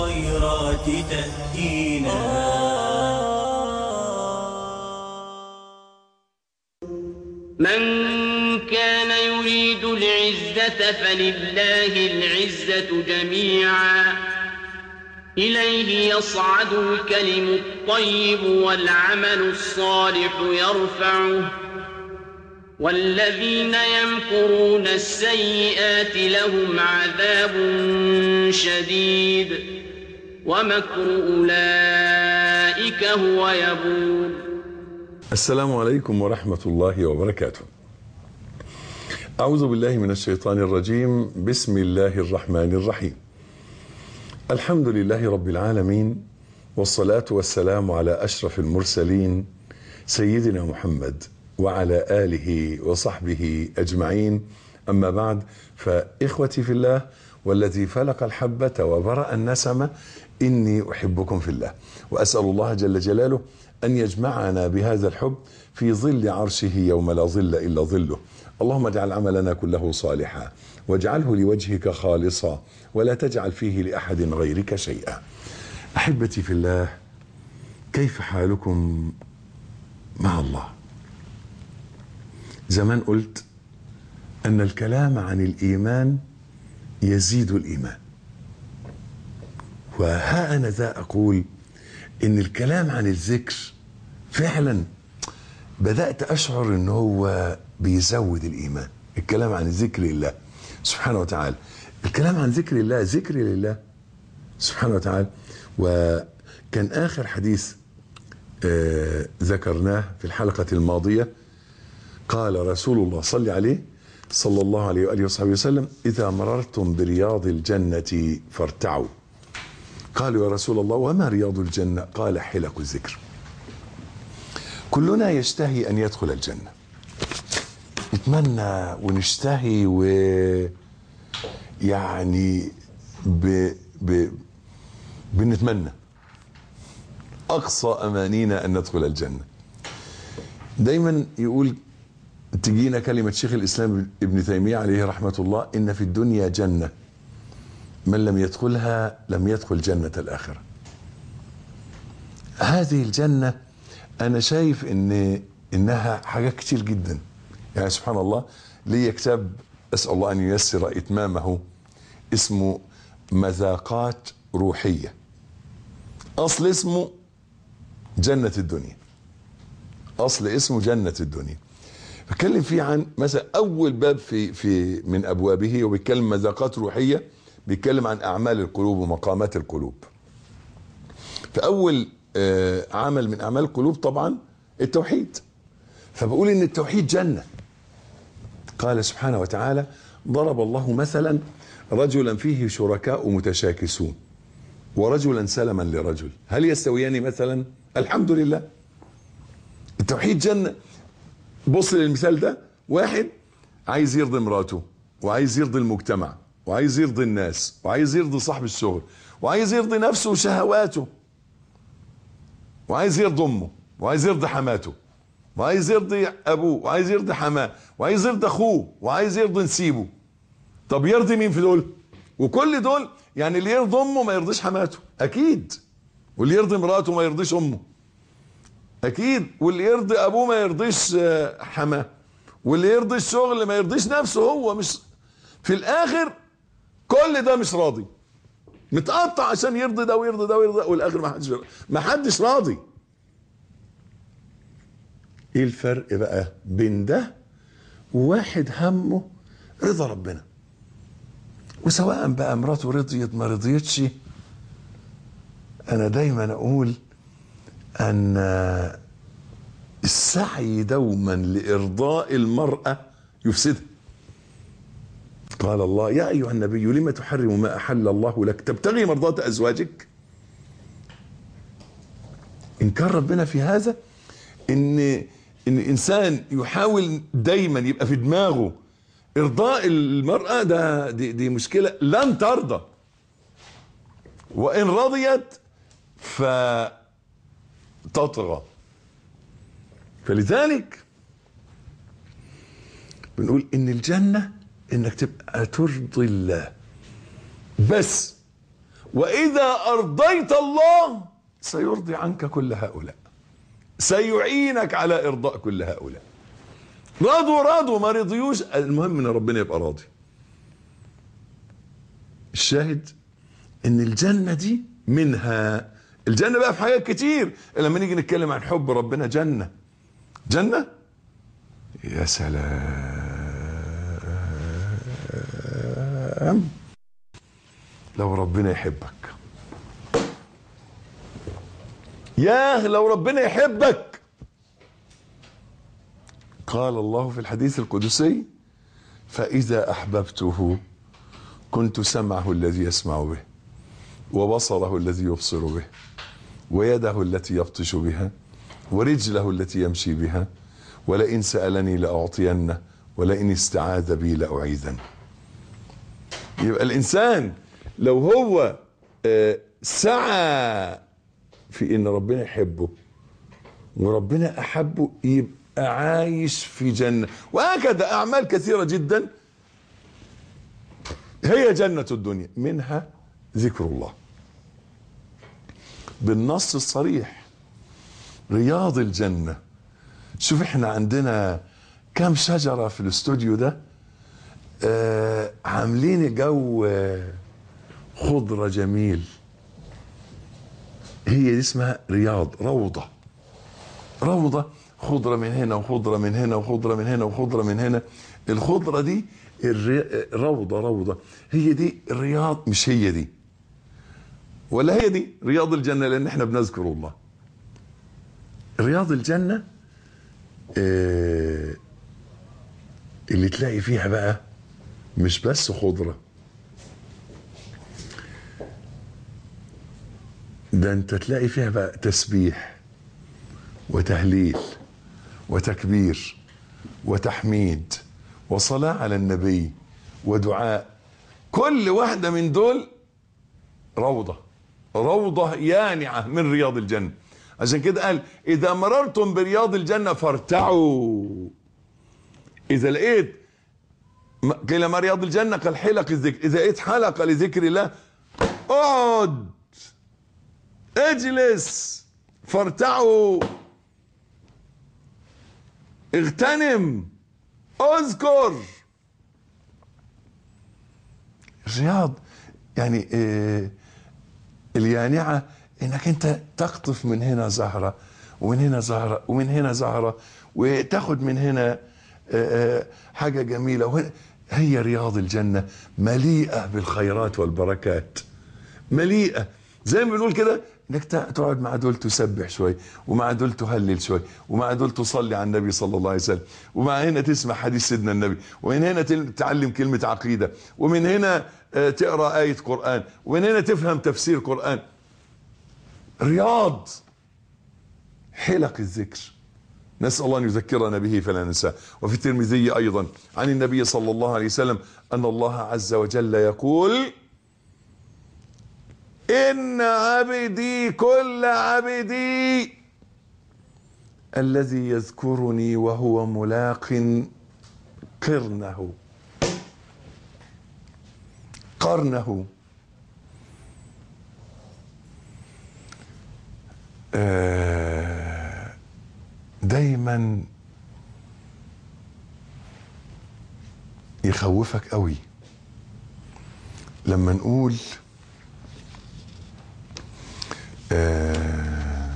الخيرات تهدينا من كان يريد العزة فلله العزة جميعا إليه يصعد الكلم الطيب والعمل الصالح يرفعه والذين يمكرون السيئات لهم عذاب شديد ومكر أولئك هو يبور السلام عليكم ورحمة الله وبركاته. أعوذ بالله من الشيطان الرجيم، بسم الله الرحمن الرحيم. الحمد لله رب العالمين والصلاة والسلام على أشرف المرسلين سيدنا محمد وعلى آله وصحبه أجمعين أما بعد فإخوتي في الله والذي فلق الحبة وبرأ النسمة إني أحبكم في الله وأسأل الله جل جلاله أن يجمعنا بهذا الحب في ظل عرشه يوم لا ظل إلا ظله اللهم اجعل عملنا كله صالحا واجعله لوجهك خالصا ولا تجعل فيه لأحد غيرك شيئا أحبتي في الله كيف حالكم مع الله زمان قلت أن الكلام عن الإيمان يزيد الإيمان وها أنا ذا أقول إن الكلام عن الذكر فعلا بدأت أشعر إن هو بيزود الإيمان الكلام عن ذكر الله سبحانه وتعالى الكلام عن ذكر الله ذكر لله سبحانه وتعالى وكان آخر حديث آه ذكرناه في الحلقة الماضية قال رسول الله صلى عليه صلى الله عليه وآله وصحبه وسلم إذا مررتم برياض الجنة فارتعوا قالوا يا رسول الله وما رياض الجنة قال حلق الذكر كلنا يشتهي أن يدخل الجنة نتمنى ونشتهي و يعني ب... ب... بنتمنى أقصى أمانينا أن ندخل الجنة دايما يقول تجينا كلمة شيخ الإسلام ابن تيمية عليه رحمة الله إن في الدنيا جنة من لم يدخلها لم يدخل جنة الآخرة هذه الجنة أنا شايف إن إنها حاجات كتير جدا يعني سبحان الله لي كتاب أسأل الله أن ييسر إتمامه اسمه مذاقات روحية أصل اسمه جنة الدنيا أصل اسمه جنة الدنيا بتكلم فيه عن مثلا أول باب في في من أبوابه وبيتكلم مذاقات روحية بيتكلم عن أعمال القلوب ومقامات القلوب فأول آه عمل من أعمال القلوب طبعا التوحيد فبقول إن التوحيد جنة قال سبحانه وتعالى ضرب الله مثلا رجلا فيه شركاء متشاكسون ورجلا سلما لرجل هل يستويان مثلا الحمد لله التوحيد جنة بص للمثال ده واحد عايز يرضي مراته وعايز يرضي المجتمع وعايز يرضي الناس وعايز يرضي صاحب الشغل وعايز يرضي نفسه وشهواته وعايز يرضي امه وعايز يرضي حماته وعايز يرضي ابوه وعايز يرضي حماه وعايز يرضي اخوه وعايز يرضي نسيبه طب يرضي مين في دول وكل دول يعني اللي يرضي امه ما يرضيش حماته اكيد واللي يرضي مراته ما يرضيش امه اكيد واللي يرضي ابوه ما يرضيش حماه واللي يرضي الشغل ما يرضيش نفسه هو مش في الاخر كل ده مش راضي متقطع عشان يرضي ده ويرضي ده ويرضي ده والاخر ما حدش ما حدش راضي ايه الفرق بقى بين ده وواحد همه رضا ربنا وسواء بقى مراته رضيت ما رضيتش انا دايما اقول ان السعي دوما لارضاء المراه يفسدها قال الله يا ايها النبي لم تحرم ما احل الله لك تبتغي مرضات ازواجك ان كان ربنا في هذا ان ان الانسان يحاول دايما يبقى في دماغه ارضاء المراه ده دي, دي مشكله لن ترضى وان رضيت فتطغى فلذلك بنقول ان الجنه انك تبقى ترضي الله بس واذا ارضيت الله سيرضي عنك كل هؤلاء سيعينك على ارضاء كل هؤلاء رضوا رضوا ما رضيوش المهم ان ربنا يبقى راضي الشاهد ان الجنة دي منها الجنة بقى في حاجات كتير لما نيجي نتكلم عن حب ربنا جنة جنة يا سلام لو ربنا يحبك ياه لو ربنا يحبك قال الله في الحديث القدسي فإذا أحببته كنت سمعه الذي يسمع به وبصره الذي يبصر به ويده التي يبطش بها ورجله التي يمشي بها ولئن سألني لأعطينه ولئن استعاذ بي لأعيذنه يبقى الإنسان لو هو آه، سعى في ان ربنا يحبه وربنا احبه يبقى عايش في جنه وهكذا اعمال كثيره جدا هي جنه الدنيا منها ذكر الله بالنص الصريح رياض الجنه شوف احنا عندنا كم شجره في الاستوديو ده آه عاملين جو آه، خضره جميل هي دي اسمها رياض روضة روضة خضرة من هنا وخضرة من هنا وخضرة من هنا وخضرة من هنا الخضرة دي الري... روضة روضة هي دي الرياض مش هي دي ولا هي دي رياض الجنة لأن احنا بنذكر الله رياض الجنة آه اللي تلاقي فيها بقى مش بس خضره ده انت تلاقي فيها بقى تسبيح وتهليل وتكبير وتحميد وصلاة على النبي ودعاء كل واحدة من دول روضة روضة يانعة من رياض الجنة عشان كده قال إذا مررتم برياض الجنة فارتعوا إذا لقيت م- قيل ما رياض الجنة قال حلق الذكر إذا لقيت حلقة لذكر الله اقعد اجلس فارتعوا اغتنم اذكر الرياض يعني آه اليانعة انك انت تقطف من هنا زهرة ومن هنا زهرة ومن هنا زهرة وتاخد من هنا آه آه حاجة جميلة وهنا هي رياض الجنة مليئة بالخيرات والبركات مليئة زي ما بنقول كده انك تقعد مع دول تسبح شوي ومع دول تهلل شوي ومع دول تصلي على النبي صلى الله عليه وسلم ومع هنا تسمع حديث سيدنا النبي ومن هنا تل- تتعلم كلمة عقيدة ومن هنا آه، تقرأ آية قرآن ومن هنا تفهم تفسير قرآن رياض حلق الذكر نسأل الله أن يذكرنا به فلا ننساه وفي الترمذي أيضا عن النبي صلى الله عليه وسلم أن الله عز وجل يقول إن عبدي كل عبدي الذي يذكرني وهو ملاق قرنه قرنه آه، دايما يخوفك قوي لما نقول آه،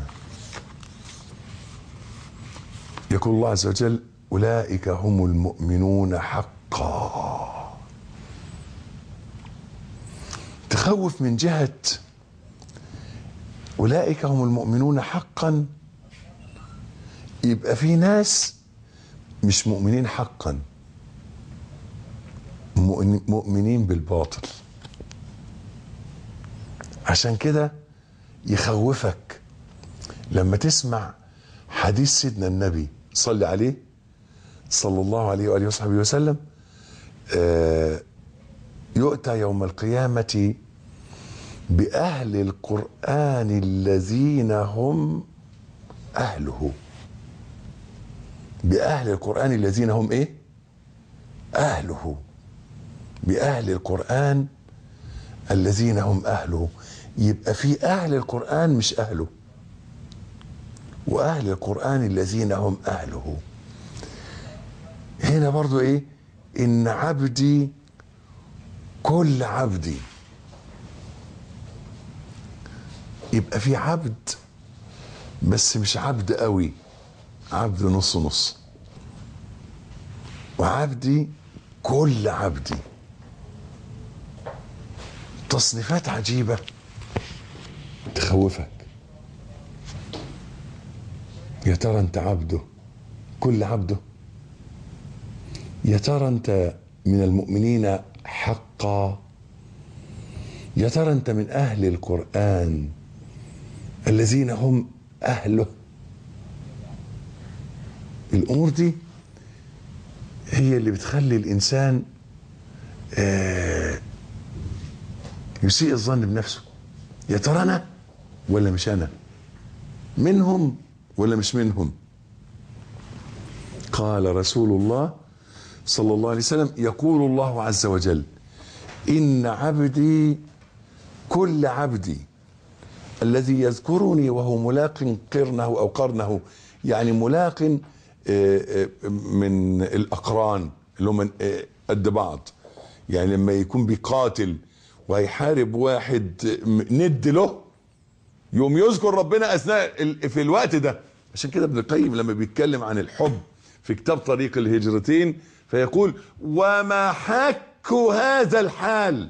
يقول الله عز وجل أولئك هم المؤمنون حقا تخوف من جهة أولئك هم المؤمنون حقا يبقى في ناس مش مؤمنين حقا مؤمن- مؤمنين بالباطل عشان كده يخوفك لما تسمع حديث سيدنا النبي صلى عليه صلى الله عليه وآله وصحبه وسلم آه، يؤتى يوم القيامة بأهل القرآن الذين هم أهله بأهل القرآن الذين هم إيه أهله بأهل القرآن الذين هم اهله يبقى في اهل القران مش اهله واهل القران الذين هم اهله هنا برضو ايه ان عبدي كل عبدي يبقى في عبد بس مش عبد قوي عبد نص نص وعبدي كل عبدي تصنيفات عجيبة تخوفك يا ترى انت عبده كل عبده يا ترى انت من المؤمنين حقا يا ترى انت من اهل القران الذين هم اهله الامور دي هي اللي بتخلي الانسان آه، يسيء الظن بنفسه يا ترى انا ولا مش انا منهم ولا مش منهم قال رسول الله صلى الله عليه وسلم يقول الله عز وجل ان عبدي كل عبدي الذي يذكرني وهو ملاق قرنه او قرنه يعني ملاق آه، آه، من الاقران اللي هم آه، قد بعض يعني لما يكون بيقاتل وهيحارب واحد ند له يوم يذكر ربنا اثناء ال- في الوقت ده عشان كده ابن القيم لما بيتكلم عن الحب في كتاب طريق الهجرتين فيقول وما حك هذا الحال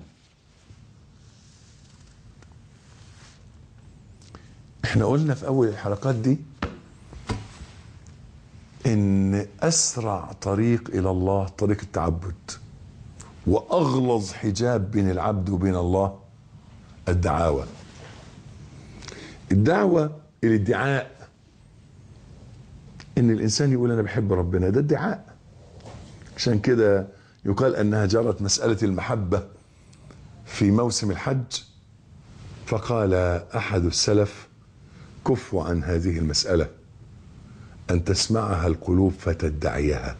احنا قلنا في اول الحلقات دي ان اسرع طريق الى الله طريق التعبد واغلظ حجاب بين العبد وبين الله الدعاوى الدعوة الادعاء ان الانسان يقول انا بحب ربنا ده ادعاء عشان كده يقال انها جرت مسألة المحبة في موسم الحج فقال احد السلف كفوا عن هذه المسألة ان تسمعها القلوب فتدعيها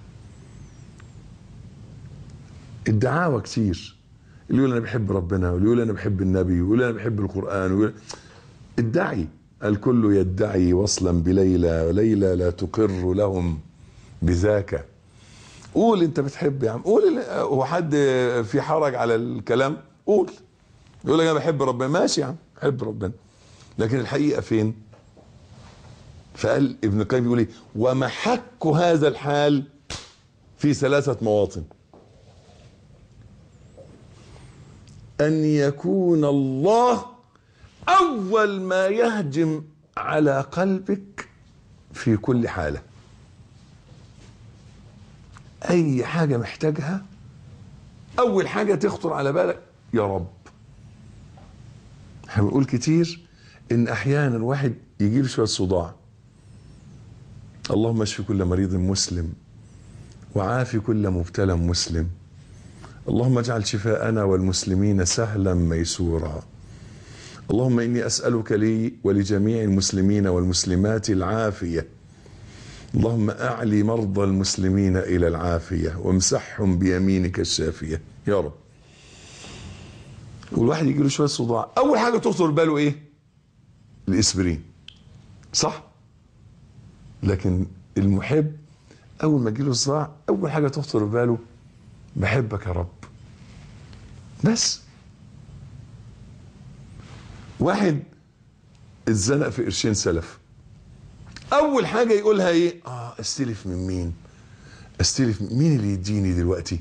الدعاوى كتير اللي يقول انا بحب ربنا واللي يقول انا بحب النبي ويقول انا بحب القرآن ويقول ادعي الكل يدعي وصلا بليلى وليلى لا تقر لهم بذاك قول انت بتحب يا عم قول ال- هو حد في حرج على الكلام قول يقول لك انا بحب ربنا ماشي يا عم بحب ربنا لكن الحقيقه فين فقال ابن القيم يقول ايه ومحك هذا الحال في ثلاثه مواطن ان يكون الله اول ما يهجم على قلبك في كل حاله اي حاجه محتاجها اول حاجه تخطر على بالك يا رب احنا بنقول كتير ان احيانا الواحد يجي له شويه صداع اللهم اشف كل مريض مسلم وعافي كل مبتلى مسلم اللهم اجعل شفاءنا والمسلمين سهلا ميسورا اللهم اني اسالك لي ولجميع المسلمين والمسلمات العافيه اللهم اعلي مرضى المسلمين الى العافيه وامسحهم بيمينك الشافيه يا رب والواحد يجي له شويه صداع اول حاجه تخطر باله ايه الاسبرين صح لكن المحب اول ما يجيله صداع اول حاجه تخطر باله بحبك يا رب بس واحد اتزنق في قرشين سلف اول حاجه يقولها ايه اه استلف من مين استلف من مين اللي يديني دلوقتي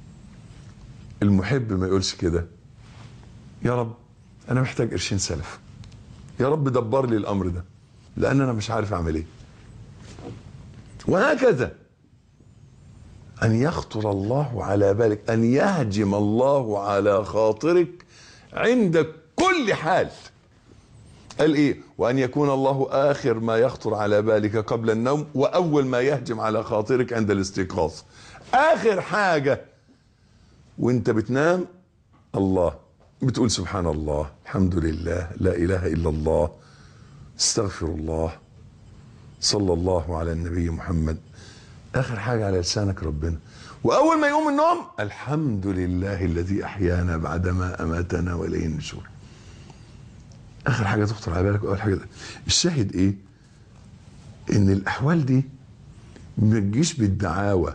المحب ما يقولش كده يا رب انا محتاج قرشين سلف يا رب دبر لي الامر ده لان انا مش عارف اعمل ايه وهكذا ان يخطر الله على بالك ان يهجم الله على خاطرك عند كل حال قال ايه وان يكون الله اخر ما يخطر على بالك قبل النوم واول ما يهجم على خاطرك عند الاستيقاظ اخر حاجه وانت بتنام الله بتقول سبحان الله الحمد لله لا اله الا الله استغفر الله صلى الله على النبي محمد اخر حاجه على لسانك ربنا واول ما يقوم من النوم الحمد لله الذي احيانا بعدما اماتنا واليه النشور اخر حاجه تخطر على بالك اول حاجه ده. الشاهد ايه ان الاحوال دي ما تجيش بالدعاوى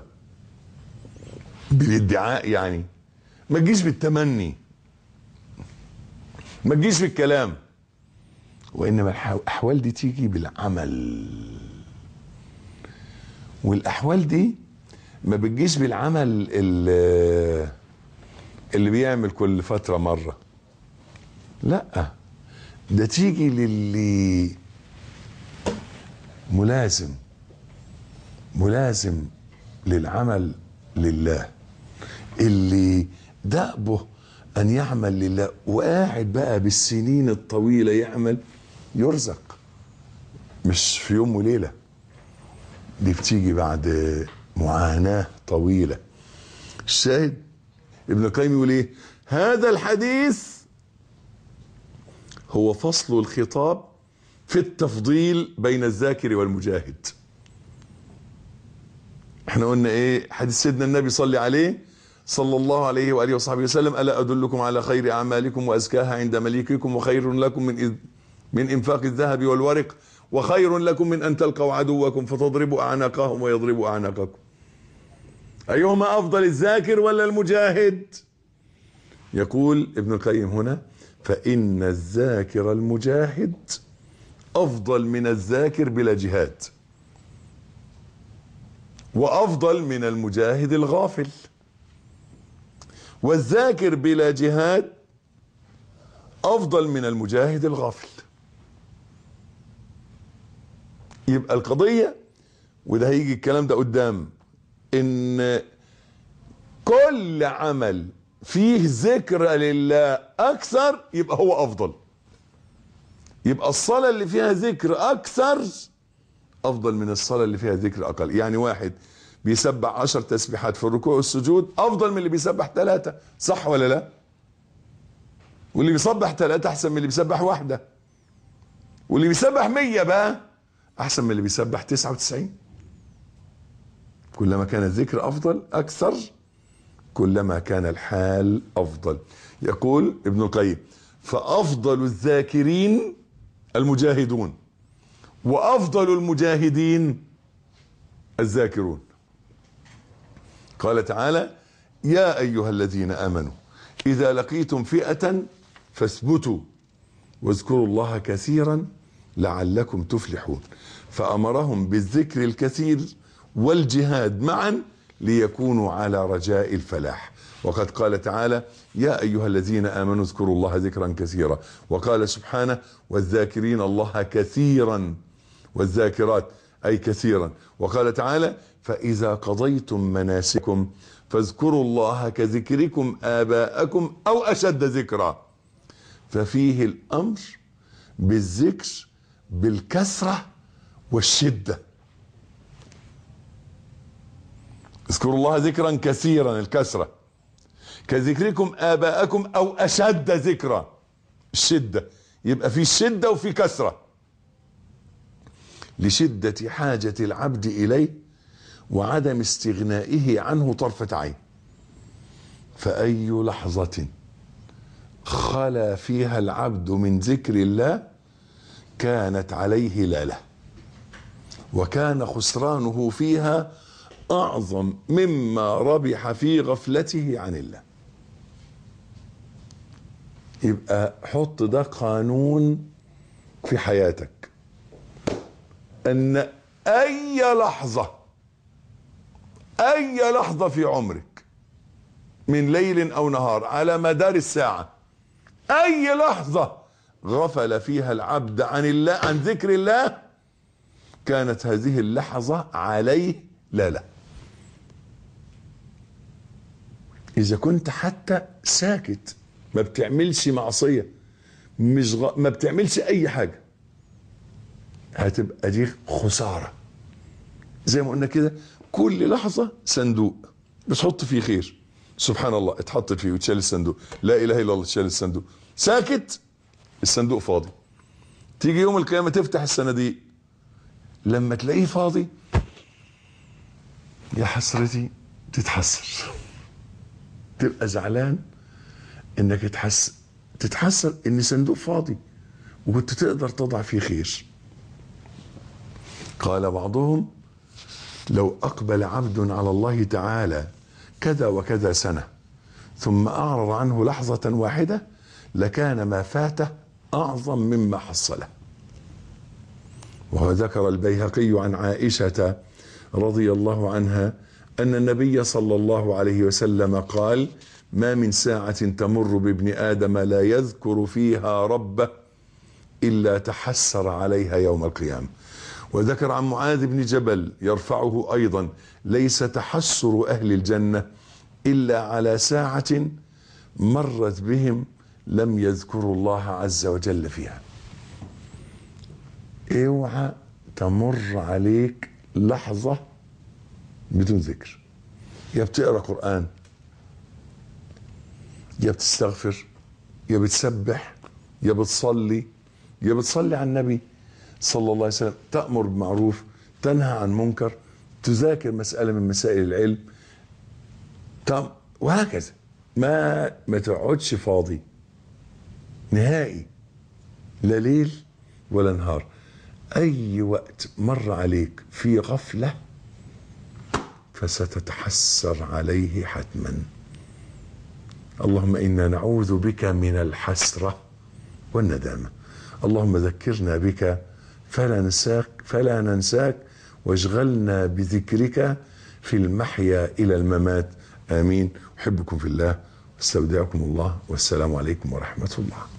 بالادعاء يعني ما تجيش بالتمني ما تجيش بالكلام وانما الح- الاحوال دي تيجي بالعمل والاحوال دي ما بتجيش بالعمل اللي, اللي بيعمل كل فتره مره لا ده تيجي للي ملازم ملازم للعمل لله اللي دأبه أن يعمل لله وقاعد بقى بالسنين الطويلة يعمل يرزق مش في يوم وليلة دي بتيجي بعد معاناة طويلة الشاهد ابن القيم يقول ايه هذا الحديث هو فصل الخطاب في التفضيل بين الذاكر والمجاهد احنا قلنا ايه حديث سيدنا النبي صلى عليه صلى الله عليه واله وصحبه وسلم الا ادلكم على خير اعمالكم وازكاها عند مليككم وخير لكم من إذ من انفاق الذهب والورق وخير لكم من ان تلقوا عدوكم فتضربوا اعناقهم ويضربوا اعناقكم ايهما افضل الذاكر ولا المجاهد يقول ابن القيم هنا فان الذاكر المجاهد افضل من الذاكر بلا جهاد وافضل من المجاهد الغافل والذاكر بلا جهاد افضل من المجاهد الغافل يبقى القضيه وده هيجي الكلام ده قدام ان كل عمل فيه ذكر لله اكثر يبقى هو افضل يبقى الصلاه اللي فيها ذكر اكثر افضل من الصلاه اللي فيها ذكر اقل يعني واحد بيسبح عشر تسبيحات في الركوع والسجود افضل من اللي بيسبح ثلاثه صح ولا لا واللي بيسبح ثلاثه احسن من اللي بيسبح واحده واللي بيسبح مية بقى احسن من اللي بيسبح 99 كلما كان الذكر افضل اكثر كلما كان الحال افضل يقول ابن القيم فافضل الذاكرين المجاهدون وافضل المجاهدين الذاكرون قال تعالى يا ايها الذين امنوا اذا لقيتم فئه فاثبتوا واذكروا الله كثيرا لعلكم تفلحون فامرهم بالذكر الكثير والجهاد معا ليكونوا على رجاء الفلاح وقد قال تعالى يا ايها الذين امنوا اذكروا الله ذكرا كثيرا وقال سبحانه والذاكرين الله كثيرا والذاكرات اي كثيرا وقال تعالى فاذا قضيتم مناسكم فاذكروا الله كذكركم اباءكم او اشد ذكرا ففيه الامر بالذكر بالكثره والشده اذكروا الله ذكرا كثيرا الكثره كذكركم اباءكم او اشد ذكرا الشده يبقى في شده وفي كثره لشده حاجه العبد اليه وعدم استغنائه عنه طرفه عين فاي لحظه خلا فيها العبد من ذكر الله كانت عليه لاله وكان خسرانه فيها اعظم مما ربح في غفلته عن الله يبقى حط ده قانون في حياتك ان اي لحظه اي لحظه في عمرك من ليل او نهار على مدار الساعه اي لحظه غفل فيها العبد عن الله عن ذكر الله كانت هذه اللحظه عليه لا لا اذا كنت حتى ساكت ما بتعملش معصيه مش غ... ما بتعملش اي حاجه هتبقى دي خساره زي ما قلنا كده كل لحظه صندوق بتحط فيه خير سبحان الله اتحط فيه وتشال الصندوق لا اله الا الله تشال الصندوق ساكت الصندوق فاضي تيجي يوم القيامه تفتح الصناديق لما تلاقيه فاضي يا حسرتي تتحسر تبقى زعلان انك تحس تتحسر ان صندوق فاضي وكنت تقدر تضع فيه خير قال بعضهم لو اقبل عبد على الله تعالى كذا وكذا سنه ثم اعرض عنه لحظه واحده لكان ما فاته اعظم مما حصله وذكر البيهقي عن عائشه رضي الله عنها ان النبي صلى الله عليه وسلم قال ما من ساعه تمر بابن ادم لا يذكر فيها ربه الا تحسر عليها يوم القيامه وذكر عن معاذ بن جبل يرفعه ايضا ليس تحسر اهل الجنه الا على ساعه مرت بهم لم يذكروا الله عز وجل فيها اوعى تمر عليك لحظه بدون ذكر يا بتقرا قران يا بتستغفر يا بتسبح يا بتصلي يا بتصلي على النبي صلى الله عليه وسلم تأمر بمعروف تنهى عن منكر تذاكر مسألة من مسائل العلم تم وهكذا ما ما تقعدش فاضي نهائي لا ليل ولا نهار أي وقت مر عليك في غفلة فستتحسر عليه حتما اللهم إنا نعوذ بك من الحسرة والندامة اللهم ذكرنا بك فلا ننساك فلا ننساك واشغلنا بذكرك في المحيا الى الممات امين احبكم في الله استودعكم الله والسلام عليكم ورحمه الله